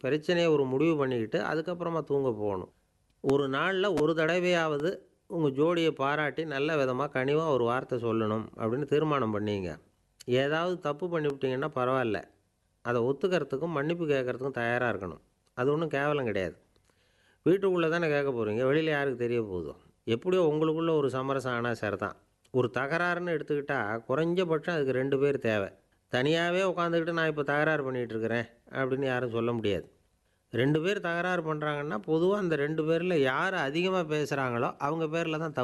பிரச்சனையை ஒரு முடிவு பண்ணிக்கிட்டு அதுக்கப்புறமா தூங்க போகணும் ஒரு நாளில் ஒரு தடவையாவது உங்கள் ஜோடியை பாராட்டி நல்ல விதமாக கனிவாக ஒரு வார்த்தை சொல்லணும் அப்படின்னு தீர்மானம் பண்ணிங்க ஏதாவது தப்பு பண்ணிவிட்டீங்கன்னா பரவாயில்ல அதை ஒத்துக்கிறதுக்கும் மன்னிப்பு கேட்குறதுக்கும் தயாராக இருக்கணும் அது ஒன்றும் கேவலம் கிடையாது வீட்டுக்குள்ளே தானே கேட்க போகிறீங்க வெளியில் யாருக்கு தெரிய போகுதோ எப்படியோ உங்களுக்குள்ள ஒரு சமரசம் ஆனால் சரிதான் ஒரு தகராறுன்னு எடுத்துக்கிட்டால் குறைஞ்சபட்சம் அதுக்கு ரெண்டு பேர் தேவை தனியாகவே உட்காந்துக்கிட்டு நான் இப்போ தகராறு பண்ணிகிட்டு இருக்கிறேன் அப்படின்னு யாரும் சொல்ல முடியாது ரெண்டு பேர் தகராறு பண்ணுறாங்கன்னா பொதுவாக அந்த ரெண்டு பேரில் யார் அதிகமாக பேசுகிறாங்களோ அவங்க பேரில் தான் தப்பு